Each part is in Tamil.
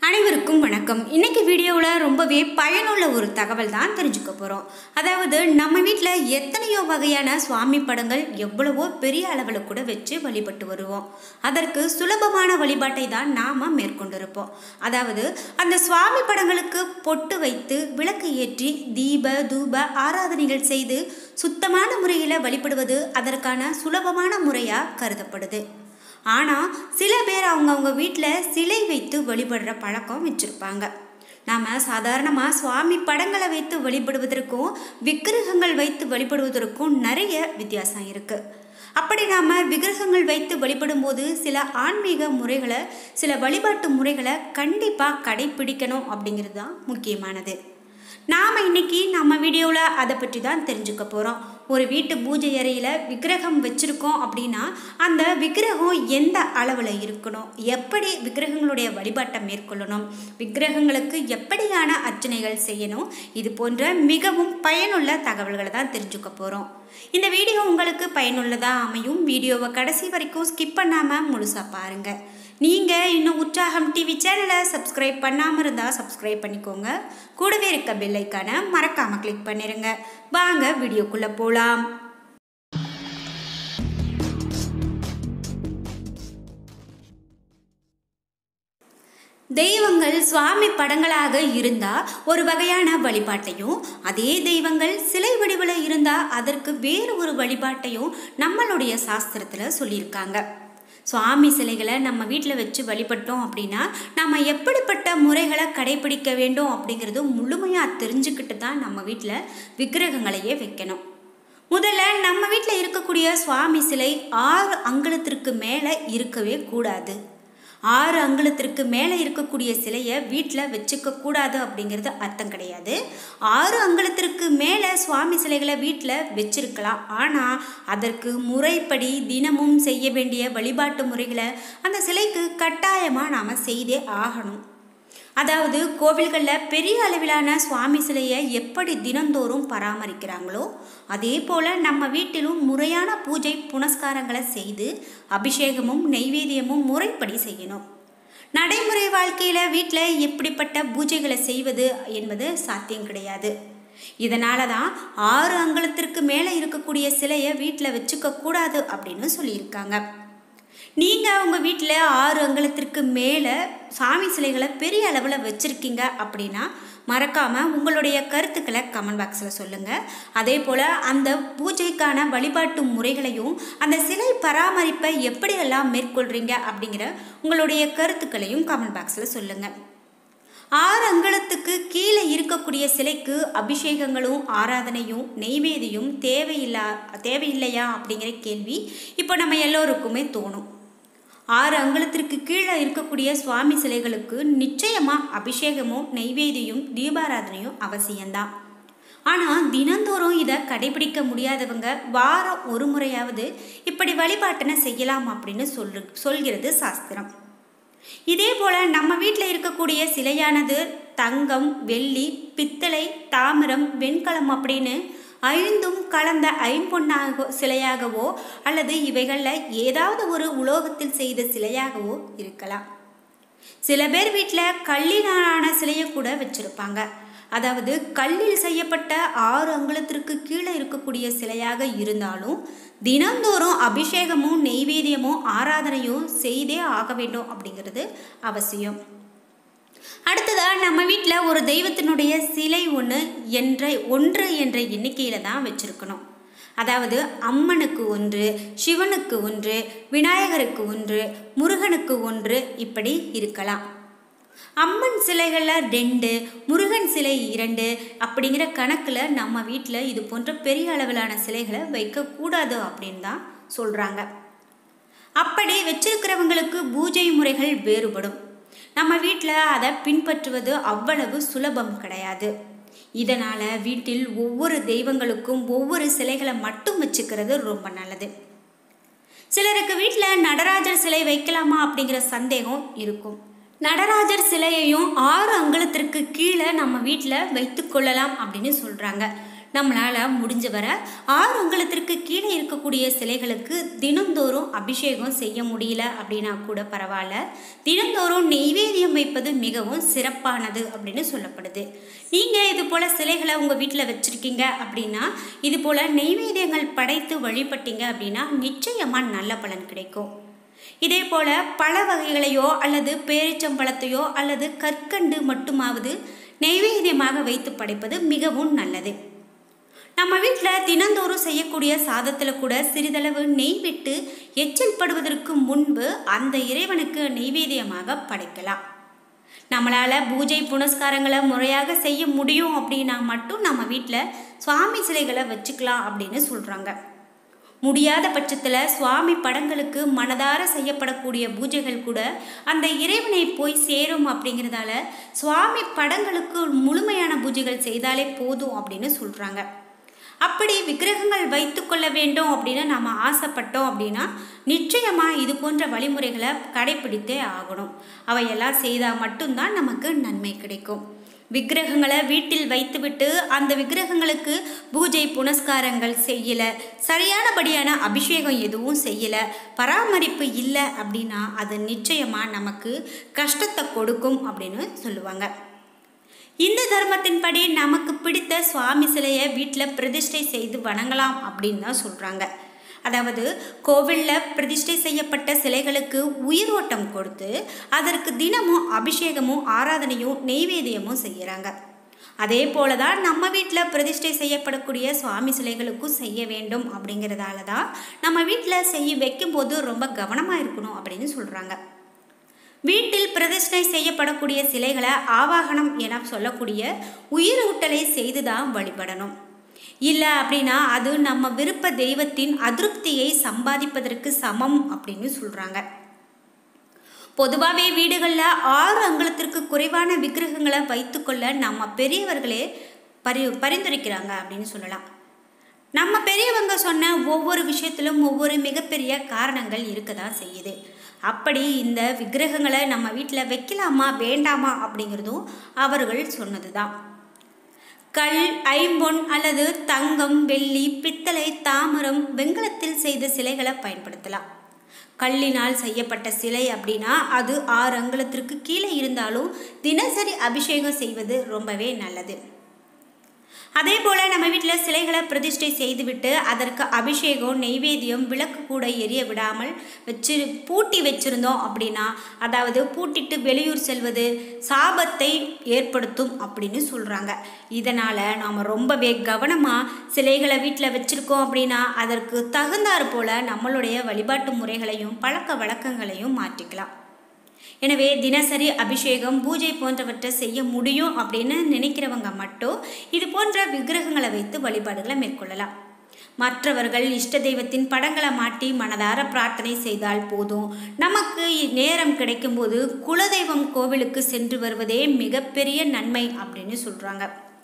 அனைவருக்கும் வணக்கம் இன்னைக்கு வீடியோவில் ரொம்பவே பயனுள்ள ஒரு தகவல் தான் தெரிஞ்சுக்க போகிறோம் அதாவது நம்ம வீட்டில் எத்தனையோ வகையான சுவாமி படங்கள் எவ்வளவோ பெரிய அளவில் கூட வச்சு வழிபட்டு வருவோம் அதற்கு சுலபமான வழிபாட்டை தான் நாம் மேற்கொண்டிருப்போம் அதாவது அந்த சுவாமி படங்களுக்கு பொட்டு வைத்து விளக்கு ஏற்றி தீப தூப ஆராதனைகள் செய்து சுத்தமான முறையில் வழிபடுவது அதற்கான சுலபமான முறையாக கருதப்படுது ஆனால் சில பேர் அவங்கவுங்க வீட்டில் சிலை வைத்து வழிபடுற பழக்கம் வச்சுருப்பாங்க நாம் சாதாரணமாக சுவாமி படங்களை வைத்து வழிபடுவதற்கும் விக்கிரகங்கள் வைத்து வழிபடுவதற்கும் நிறைய வித்தியாசம் இருக்குது அப்படி நாம் விக்கிரகங்கள் வைத்து வழிபடும்போது சில ஆன்மீக முறைகளை சில வழிபாட்டு முறைகளை கண்டிப்பாக கடைப்பிடிக்கணும் அப்படிங்கிறது தான் முக்கியமானது நாம் இன்னைக்கு நம்ம வீடியோவில் அதை பற்றி தான் தெரிஞ்சுக்க போகிறோம் ஒரு வீட்டு பூஜை அறையில் விக்கிரகம் வச்சுருக்கோம் அப்படின்னா அந்த விக்கிரகம் எந்த அளவில் இருக்கணும் எப்படி விக்கிரகங்களுடைய வழிபாட்டை மேற்கொள்ளணும் விக்கிரகங்களுக்கு எப்படியான அர்ச்சனைகள் செய்யணும் இது போன்ற மிகவும் பயனுள்ள தகவல்களை தான் தெரிஞ்சுக்க போகிறோம் இந்த வீடியோ உங்களுக்கு பயனுள்ளதாக அமையும் வீடியோவை கடைசி வரைக்கும் ஸ்கிப் பண்ணாமல் முழுசாக பாருங்கள் நீங்கள் இன்னும் உற்சாகம் டிவி சேனலை சப்ஸ்கிரைப் பண்ணாமல் இருந்தால் சப்ஸ்கிரைப் பண்ணிக்கோங்க கூடவே இருக்க பெல்லைக்கான மறக்காமல் கிளிக் பண்ணிடுங்க வாங்க வீடியோக்குள்ளே போகலாம் தெய்வங்கள் சுவாமி படங்களாக இருந்தால் ஒரு வகையான வழிபாட்டையும் அதே தெய்வங்கள் சிலை வடிவில் இருந்தால் அதற்கு வேறு ஒரு வழிபாட்டையும் நம்மளுடைய சாஸ்திரத்தில் சொல்லியிருக்காங்க சுவாமி சிலைகளை நம்ம வீட்டில் வச்சு வழிபட்டோம் அப்படின்னா நம்ம எப்படிப்பட்ட முறைகளை கடைபிடிக்க வேண்டும் அப்படிங்கிறது முழுமையாக தெரிஞ்சுக்கிட்டு தான் நம்ம வீட்டில் விக்கிரகங்களையே வைக்கணும் முதல்ல நம்ம வீட்டில் இருக்கக்கூடிய சுவாமி சிலை ஆறு அங்குலத்திற்கு மேலே இருக்கவே கூடாது ஆறு அங்குலத்திற்கு மேலே இருக்கக்கூடிய சிலையை வீட்டில் வச்சுக்க கூடாது அப்படிங்கிறது அர்த்தம் கிடையாது ஆறு அங்குலத்திற்கு மேலே சுவாமி சிலைகளை வீட்டில் வச்சிருக்கலாம் ஆனால் அதற்கு முறைப்படி தினமும் செய்ய வேண்டிய வழிபாட்டு முறைகளை அந்த சிலைக்கு கட்டாயமாக நாம் செய்தே ஆகணும் அதாவது கோவில்களில் பெரிய அளவிலான சுவாமி சிலையை எப்படி தினந்தோறும் பராமரிக்கிறாங்களோ அதே போல் நம்ம வீட்டிலும் முறையான பூஜை புனஸ்காரங்களை செய்து அபிஷேகமும் நெய்வேத்தியமும் முறைப்படி செய்யணும் நடைமுறை வாழ்க்கையில் வீட்டில் எப்படிப்பட்ட பூஜைகளை செய்வது என்பது சாத்தியம் கிடையாது இதனால தான் ஆறு அங்குலத்திற்கு மேலே இருக்கக்கூடிய சிலையை வீட்டில் வச்சுக்க கூடாது அப்படின்னு சொல்லியிருக்காங்க நீங்கள் உங்கள் வீட்டில் ஆறு அங்குலத்திற்கு மேலே சாமி சிலைகளை பெரிய அளவில் வச்சுருக்கீங்க அப்படின்னா மறக்காமல் உங்களுடைய கருத்துக்களை கமெண்ட் பாக்ஸில் சொல்லுங்கள் அதே போல் அந்த பூஜைக்கான வழிபாட்டு முறைகளையும் அந்த சிலை பராமரிப்பை எப்படியெல்லாம் மேற்கொள்கிறீங்க அப்படிங்கிற உங்களுடைய கருத்துக்களையும் கமெண்ட் பாக்ஸில் சொல்லுங்கள் ஆறு அங்குலத்துக்கு கீழே இருக்கக்கூடிய சிலைக்கு அபிஷேகங்களும் ஆராதனையும் நெய்வேதியும் தேவையில்லா தேவையில்லையா அப்படிங்கிற கேள்வி இப்போ நம்ம எல்லோருக்குமே தோணும் ஆறு அங்குலத்திற்கு கீழே இருக்கக்கூடிய சுவாமி சிலைகளுக்கு நிச்சயமாக அபிஷேகமும் நெய்வேதியும் தீபாராதனையும் அவசியம்தான் ஆனால் தினந்தோறும் இதை கடைபிடிக்க முடியாதவங்க வாரம் ஒரு முறையாவது இப்படி வழிபாட்டினை செய்யலாம் அப்படின்னு சொல்லு சொல்கிறது சாஸ்திரம் இதே போல் நம்ம வீட்டில் இருக்கக்கூடிய சிலையானது தங்கம் வெள்ளி பித்தளை தாமிரம் வெண்கலம் அப்படின்னு ஐந்தும் கலந்த ஐம்பொன்னாக சிலையாகவோ அல்லது இவைகளில் ஏதாவது ஒரு உலோகத்தில் செய்த சிலையாகவோ இருக்கலாம் சில பேர் வீட்டில் கல்லினாலான சிலையை கூட வச்சுருப்பாங்க அதாவது கல்லில் செய்யப்பட்ட ஆறு அங்குலத்திற்கு கீழே இருக்கக்கூடிய சிலையாக இருந்தாலும் தினந்தோறும் அபிஷேகமும் நெய்வேத்தியமும் ஆராதனையும் செய்தே ஆக வேண்டும் அப்படிங்கிறது அவசியம் அடுத்ததாக நம்ம வீட்டில் ஒரு தெய்வத்தினுடைய சிலை ஒன்று என்ற ஒன்று என்ற எண்ணிக்கையில் தான் வச்சுருக்கணும் அதாவது அம்மனுக்கு ஒன்று சிவனுக்கு ஒன்று விநாயகருக்கு ஒன்று முருகனுக்கு ஒன்று இப்படி இருக்கலாம் அம்மன் சிலைகளில் ரெண்டு முருகன் சிலை இரண்டு அப்படிங்கிற கணக்கில் நம்ம வீட்டில் இது போன்ற பெரிய அளவிலான சிலைகளை வைக்கக்கூடாது அப்படின்னு தான் சொல்கிறாங்க அப்படி வச்சிருக்கிறவங்களுக்கு பூஜை முறைகள் வேறுபடும் நம்ம வீட்டில் அதை பின்பற்றுவது அவ்வளவு சுலபம் கிடையாது இதனால் வீட்டில் ஒவ்வொரு தெய்வங்களுக்கும் ஒவ்வொரு சிலைகளை மட்டும் வச்சுக்கிறது ரொம்ப நல்லது சிலருக்கு வீட்டில் நடராஜர் சிலை வைக்கலாமா அப்படிங்கிற சந்தேகம் இருக்கும் நடராஜர் சிலையையும் ஆறு அங்குலத்திற்கு கீழே நம்ம வீட்டில் வைத்து கொள்ளலாம் அப்படின்னு சொல்கிறாங்க நம்மளால் முடிஞ்ச வர ஆறு அங்குலத்திற்கு கீழே இருக்கக்கூடிய சிலைகளுக்கு தினந்தோறும் அபிஷேகம் செய்ய முடியல அப்படின்னா கூட பரவாயில்ல தினந்தோறும் நெய்வேத்தியம் வைப்பது மிகவும் சிறப்பானது அப்படின்னு சொல்லப்படுது நீங்கள் இது போல் சிலைகளை உங்கள் வீட்டில் வச்சுருக்கீங்க அப்படின்னா இது போல் நெய்வேத்தியங்கள் படைத்து வழிபட்டீங்க அப்படின்னா நிச்சயமாக நல்ல பலன் கிடைக்கும் இதே போல் பழ வகைகளையோ அல்லது பேரிச்சம்பழத்தையோ அல்லது கற்கண்டு மட்டுமாவது நெய்வேத்தியமாக வைத்து படைப்பது மிகவும் நல்லது நம்ம வீட்டில் தினந்தோறும் செய்யக்கூடிய சாதத்தில் கூட சிறிதளவு நெய் விட்டு எச்சில் படுவதற்கு முன்பு அந்த இறைவனுக்கு நெய்வேத்தியமாக படைக்கலாம் நம்மளால் பூஜை புனஸ்காரங்களை முறையாக செய்ய முடியும் அப்படின்னா மட்டும் நம்ம வீட்டில் சுவாமி சிலைகளை வச்சுக்கலாம் அப்படின்னு சொல்கிறாங்க முடியாத பட்சத்தில் சுவாமி படங்களுக்கு மனதார செய்யப்படக்கூடிய பூஜைகள் கூட அந்த இறைவனை போய் சேரும் அப்படிங்கிறதால சுவாமி படங்களுக்கு முழுமையான பூஜைகள் செய்தாலே போதும் அப்படின்னு சொல்கிறாங்க அப்படி விக்கிரகங்கள் வைத்து கொள்ள வேண்டும் அப்படின்னு நம்ம ஆசைப்பட்டோம் அப்படின்னா நிச்சயமாக இது போன்ற வழிமுறைகளை கடைபிடித்தே ஆகணும் அவையெல்லாம் செய்தால் மட்டும்தான் நமக்கு நன்மை கிடைக்கும் விக்கிரகங்களை வீட்டில் வைத்துவிட்டு அந்த விக்கிரகங்களுக்கு பூஜை புனஸ்காரங்கள் செய்யலை சரியானபடியான அபிஷேகம் எதுவும் செய்யலை பராமரிப்பு இல்லை அப்படின்னா அது நிச்சயமாக நமக்கு கஷ்டத்தை கொடுக்கும் அப்படின்னு சொல்லுவாங்க இந்து தர்மத்தின்படி நமக்கு பிடித்த சுவாமி சிலையை வீட்டில் பிரதிஷ்டை செய்து வணங்கலாம் அப்படின்னு தான் சொல்கிறாங்க அதாவது கோவிலில் பிரதிஷ்டை செய்யப்பட்ட சிலைகளுக்கு உயிரோட்டம் கொடுத்து அதற்கு தினமும் அபிஷேகமும் ஆராதனையும் நெய்வேத்தியமும் செய்கிறாங்க அதே போல தான் நம்ம வீட்டில் பிரதிஷ்டை செய்யப்படக்கூடிய சுவாமி சிலைகளுக்கும் செய்ய வேண்டும் அப்படிங்கிறதால தான் நம்ம வீட்டில் செய்ய வைக்கும்போது ரொம்ப கவனமாக இருக்கணும் அப்படின்னு சொல்கிறாங்க வீட்டில் பிரதிஷ்டை செய்யப்படக்கூடிய சிலைகளை ஆவாகனம் என சொல்லக்கூடிய உயிரூட்டலை செய்து தான் வழிபடணும் இல்லை அப்படின்னா அது நம்ம விருப்ப தெய்வத்தின் அதிருப்தியை சம்பாதிப்பதற்கு சமம் அப்படின்னு சொல்கிறாங்க பொதுவாகவே வீடுகளில் ஆறு அங்குலத்திற்கு குறைவான விக்கிரகங்களை வைத்துக்கொள்ள நம்ம பெரியவர்களே பரி பரிந்துரைக்கிறாங்க அப்படின்னு சொல்லலாம் நம்ம பெரியவங்க சொன்ன ஒவ்வொரு விஷயத்திலும் ஒவ்வொரு மிகப்பெரிய காரணங்கள் இருக்க தான் செய்யுது அப்படி இந்த விக்கிரகங்களை நம்ம வீட்டில் வைக்கலாமா வேண்டாமா அப்படிங்கிறதும் அவர்கள் சொன்னது தான் கல் ஐம்பொன் அல்லது தங்கம் வெள்ளி பித்தளை தாமரம் வெங்கலத்தில் செய்த சிலைகளை பயன்படுத்தலாம் கல்லினால் செய்யப்பட்ட சிலை அப்படின்னா அது ஆறு அங்குலத்திற்கு கீழே இருந்தாலும் தினசரி அபிஷேகம் செய்வது ரொம்பவே நல்லது அதே போல் நம்ம வீட்டில் சிலைகளை பிரதிஷ்டை செய்துவிட்டு அதற்கு அபிஷேகம் நெய்வேத்தியம் விளக்கு கூட எரிய விடாமல் வச்சு பூட்டி வச்சுருந்தோம் அப்படின்னா அதாவது பூட்டிட்டு வெளியூர் செல்வது சாபத்தை ஏற்படுத்தும் அப்படின்னு சொல்கிறாங்க இதனால் நாம் ரொம்பவே கவனமாக சிலைகளை வீட்டில் வச்சுருக்கோம் அப்படின்னா அதற்கு தகுந்தாற் போல் நம்மளுடைய வழிபாட்டு முறைகளையும் பழக்க வழக்கங்களையும் மாற்றிக்கலாம் எனவே தினசரி அபிஷேகம் பூஜை போன்றவற்றை செய்ய முடியும் அப்படின்னு நினைக்கிறவங்க மட்டும் இது போன்ற விக்கிரகங்களை வைத்து வழிபாடுகளை மேற்கொள்ளலாம் மற்றவர்கள் இஷ்ட தெய்வத்தின் படங்களை மாட்டி மனதார பிரார்த்தனை செய்தால் போதும் நமக்கு நேரம் கிடைக்கும்போது குலதெய்வம் கோவிலுக்கு சென்று வருவதே மிகப்பெரிய நன்மை அப்படின்னு சொல்கிறாங்க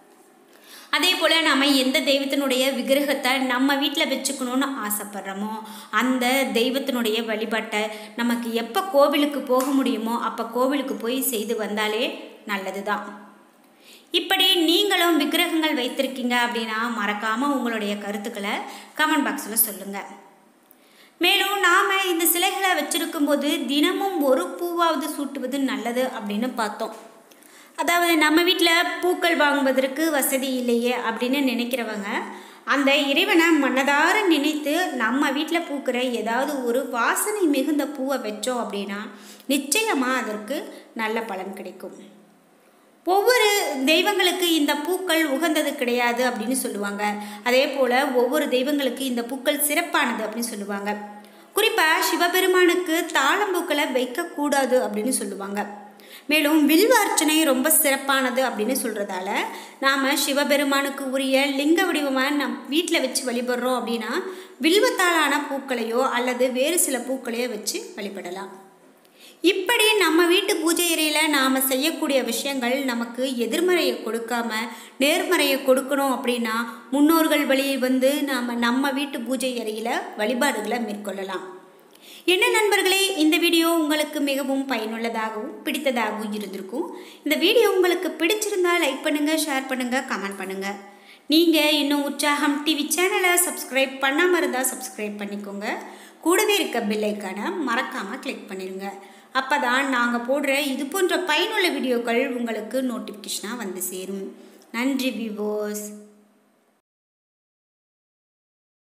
அதே போல் நம்ம எந்த தெய்வத்தினுடைய விக்கிரகத்தை நம்ம வீட்டில் வச்சுக்கணும்னு ஆசைப்படுறோமோ அந்த தெய்வத்தினுடைய வழிபாட்டை நமக்கு எப்போ கோவிலுக்கு போக முடியுமோ அப்போ கோவிலுக்கு போய் செய்து வந்தாலே நல்லது தான் இப்படி நீங்களும் விக்கிரகங்கள் வைத்திருக்கீங்க அப்படின்னா மறக்காமல் உங்களுடைய கருத்துக்களை கமெண்ட் பாக்ஸில் சொல்லுங்கள் மேலும் நாம் இந்த சிலைகளை வச்சுருக்கும்போது தினமும் ஒரு பூவாவது சூட்டுவது நல்லது அப்படின்னு பார்த்தோம் அதாவது நம்ம வீட்டில் பூக்கள் வாங்குவதற்கு வசதி இல்லையே அப்படின்னு நினைக்கிறவங்க அந்த இறைவனை மனதார நினைத்து நம்ம வீட்டில் பூக்கிற ஏதாவது ஒரு வாசனை மிகுந்த பூவை வச்சோம் அப்படின்னா நிச்சயமாக அதற்கு நல்ல பலன் கிடைக்கும் ஒவ்வொரு தெய்வங்களுக்கு இந்த பூக்கள் உகந்தது கிடையாது அப்படின்னு சொல்லுவாங்க அதே போல் ஒவ்வொரு தெய்வங்களுக்கு இந்த பூக்கள் சிறப்பானது அப்படின்னு சொல்லுவாங்க குறிப்பாக சிவபெருமானுக்கு தாளம்பூக்களை வைக்கக்கூடாது அப்படின்னு சொல்லுவாங்க மேலும் வில்வ அர்ச்சனை ரொம்ப சிறப்பானது அப்படின்னு சொல்கிறதால நாம் சிவபெருமானுக்கு உரிய லிங்க வடிவமாக நம் வீட்டில் வச்சு வழிபடுறோம் அப்படின்னா வில்வத்தாலான பூக்களையோ அல்லது வேறு சில பூக்களையோ வச்சு வழிபடலாம் இப்படி நம்ம வீட்டு பூஜை அறையில் நாம் செய்யக்கூடிய விஷயங்கள் நமக்கு எதிர்மறையை கொடுக்காம நேர்மறையை கொடுக்கணும் அப்படின்னா முன்னோர்கள் வழி வந்து நாம் நம்ம வீட்டு பூஜை அறையில் வழிபாடுகளை மேற்கொள்ளலாம் என்ன நண்பர்களே இந்த வீடியோ உங்களுக்கு மிகவும் பயனுள்ளதாகவும் பிடித்ததாகவும் இருந்திருக்கும் இந்த வீடியோ உங்களுக்கு பிடிச்சிருந்தா லைக் பண்ணுங்கள் ஷேர் பண்ணுங்கள் கமெண்ட் பண்ணுங்கள் நீங்கள் இன்னும் உற்சாகம் டிவி சேனலை சப்ஸ்கிரைப் பண்ணாமல் இருந்தால் சப்ஸ்கிரைப் பண்ணிக்கோங்க கூடவே இருக்க பெல்லைக்கான மறக்காமல் கிளிக் பண்ணிடுங்க அப்போ தான் நாங்கள் போடுற இது போன்ற பயனுள்ள வீடியோக்கள் உங்களுக்கு நோட்டிஃபிகேஷனாக வந்து சேரும் நன்றி விவோஸ்